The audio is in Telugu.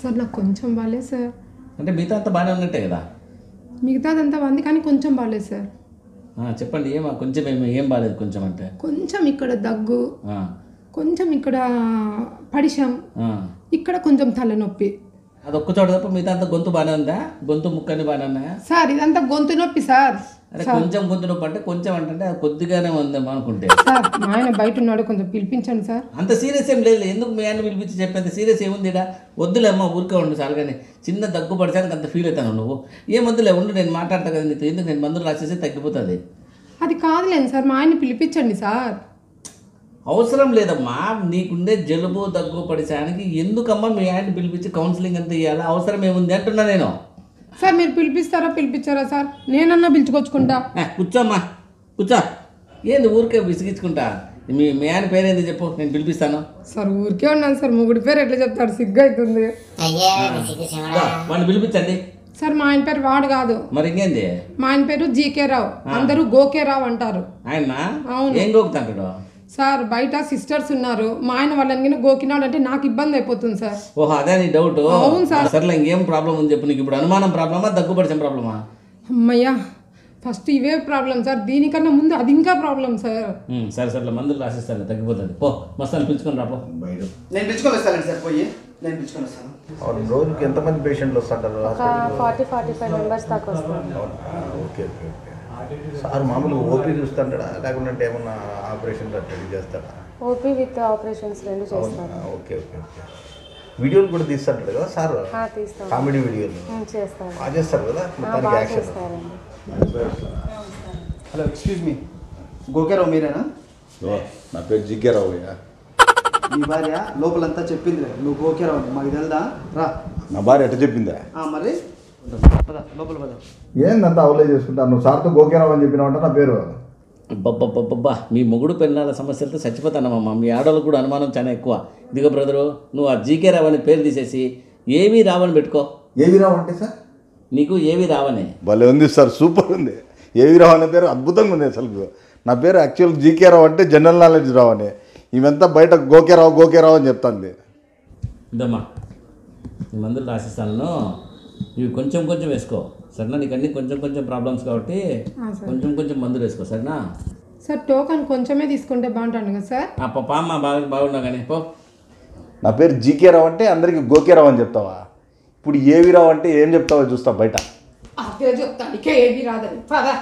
సార్ నాకు కొంచెం బాగాలేదు సార్ అంటే మిగతా అంతా బాగానే ఉన్నట్టే కదా మిగతాదంతా బాగుంది కానీ కొంచెం బాగాలేదు సార్ ఆ, చెప్పండి ఏమా కొంచెం ఏం ఏం బాగాలేదు కొంచెం అంటే కొంచెం ఇక్కడ దగ్గు ఆ, కొంచెం ఇక్కడ పడిశాం ఆ. ఇక్కడ కొంచెం తలనొప్పి అది ఒక్క చోట తప్ప మిగతా అంతా గొంతు బాగానే ఉందా గొంతు ముక్కని బాగానే ఉన్నాయా సార్ ఇదంతా గొంతు నొప్పి సార్ అరే కొంచెం గొంతు నొప్పి అంటే కొంచెం అంటే అది కొద్దిగానే ఉందేమో అనుకుంటే సార్ మా ఆయన బయట ఉన్నాడు కొంచెం పిలిపించండి సార్ అంత సీరియస్ ఏం లేదు ఎందుకు మీ ఆయన పిలిపించి చెప్పేంత సీరియస్ ఏముంది ఇడా వద్దులే అమ్మ ఊరికే ఉండు చాలు కానీ చిన్న దగ్గు పడిచానికి అంత ఫీల్ అవుతాను నువ్వు ఏం వద్దులే ఉండు నేను మాట్లాడతా కదా నీతో ఎందుకు నేను మందులు రాసేసి తగ్గిపోతుంది అది కాదులేండి సార్ మా ఆయన్ని పిలిపించండి సార్ అవసరం లేదమ్మా నీకుండే జలుబు దగ్గు పడిచానికి ఎందుకమ్మా మీ ఆయన్ని పిలిపించి కౌన్సిలింగ్ అంత ఇవ్వాలా అవసరం ఏముంది అంటున్నా నేను సార్ మీరు పిలిపిస్తారా పిలిపించారా సార్ నేనన్నా పిలుచుకొచ్చుకుంటా ఏ, కూర్చోమ్మా కూర్చో ఏంది ఊరికే విసిగించుకుంటా మీ మీ ఆయన పేరేంది చెప్పు నేను పిలిపిస్తాను సార్ ఊరికే ఉన్నాను సార్ మొగుడి పేరు ఎట్లా చెప్తాడు సిగ్గు అవుతుంది దా, వాడిని పిలిపించండి సార్ మా ఆయన పేరు వాడు కాదు మరి ఇంకేంది మా ఆయన పేరు జీకే రావు అందరూ గోకే రావు అంటారు ఆయన అవును. ఏం గోకుతాంటాడు సార్ బయట సిస్టర్స్ ఉన్నారు మా ఆయన వాళ్ళని గిన గోకినాడు అంటే నాకు ఇబ్బంది అయిపోతుంది సార్ ఓహో అదే నీ డౌట్ అవును సార్. సర్లే ఇంకేం ప్రాబ్లం ఉంది చెప్పు నీకు ఇప్పుడు అనుమానం ప్రాబ్లమా దగ్గుపడిచిన ప్రాబ్లమా అమ్మయ్యా ఫస్ట్ ఇవే ప్రాబ్లం సార్ దీనికన్నా ముందు అది ఇంకా ప్రాబ్లం సార్ ఉమ్, సరే సరే మందులు రాసిస్తాను తగ్గిపోతుంది పో మస్తాను పిలుచుకొని రాపో నేను పిలుచుకొని వస్తానండి సార్ పోయి నేను పిలుచుకొని వస్తాను అవును రోజుకి ఎంతమంది పేషెంట్లు వస్తుంటారు hospital forty forty five members దాకా వస్తారు ఓకే ఓకే ఓకే సార్ మామూలుగా ఓపీ చూస్తుంటాడా లేకుంటే ఏమన్నా ఆపరేషన్ రెడీ చేస్తాడా ఓపీ విత్ ఆపరేషన్స్ రెండు చేస్తారు అవునా ఓకే ఓకే ఓకే వీడియోలు కూడా తీస్తుంటాడు కదా సార్ ఆ, తీస్తాం కామెడీ వీడియోలు ఉమ్, చేస్తారు బాగా చేస్తారు కదా ఆ, మొత్తానికి బాగా యాక్షన్ చేస్తారండి హలో ఎక్స్క్యూజ్ మీ గోకేరావు మీరేనా నా పేరు జిగ్గారావు అయ్యా మీ భార్య లోపలంతా చెప్పింది నువ్వు గోకేరావు అని మాకు తెలుదా రా నా భార్య ఎట్ట చెప్పిందా ఆ, మరి పద లోపల పద ఏందంతా అవలే చేసుకుంటారు నువ్వు సార్తో గోకేరావు అని చెప్పినావంట నా పేరు బబ్బబ్బబ్బబ్బా మీ మొగుడు పెళ్ళాల సమస్యలతో చచ్చిపోతానమ్మా మీ ఆడవాళ్ళకు కూడా అనుమానం చాలా ఎక్కువ ఇదిగో బ్రదరు నువ్వు ఆ జీకే రావని పేరు తీసేసి ఏవి రావని పెట్టుకో ఏవి రావు అంటే సార్ నీకు ఏవి రావని భలే ఉంది సార్ సూపర్ ఉంది ఏవి రావు అనే పేరు అద్భుతంగా ఉంది అసలు నా పేరు యాక్చువల్ జీకే రావు అంటే జనరల్ నాలెడ్జ్ రావు అని ఈమెంతా బయట గోకేరావు గోకేరావు అని చెప్తాంది ఇదమ్మా ఈ మందులు రాసిస్తాను ఇవి కొంచెం కొంచెం వేసుకో సరేనా నీకు అన్ని కొంచెం కొంచెం ప్రాబ్లమ్స్ కాబట్టి కొంచెం కొంచెం మందులు వేసుకో సరేనా సార్ టోకన్ కొంచెమే తీసుకుంటే బాగుంటాను కదా సార్ ఆ పాప అమ్మ బాగా బాగున్నావు కానీ పో నా పేరు జీకే రావు అంటే అందరికీ గోకేరావు అని చెప్తావా ఇప్పుడు ఏవి రావు అంటే ఏం చెప్తావో చూస్తా బయట అదే చెప్తాను ఇక ఏది రాదని పదా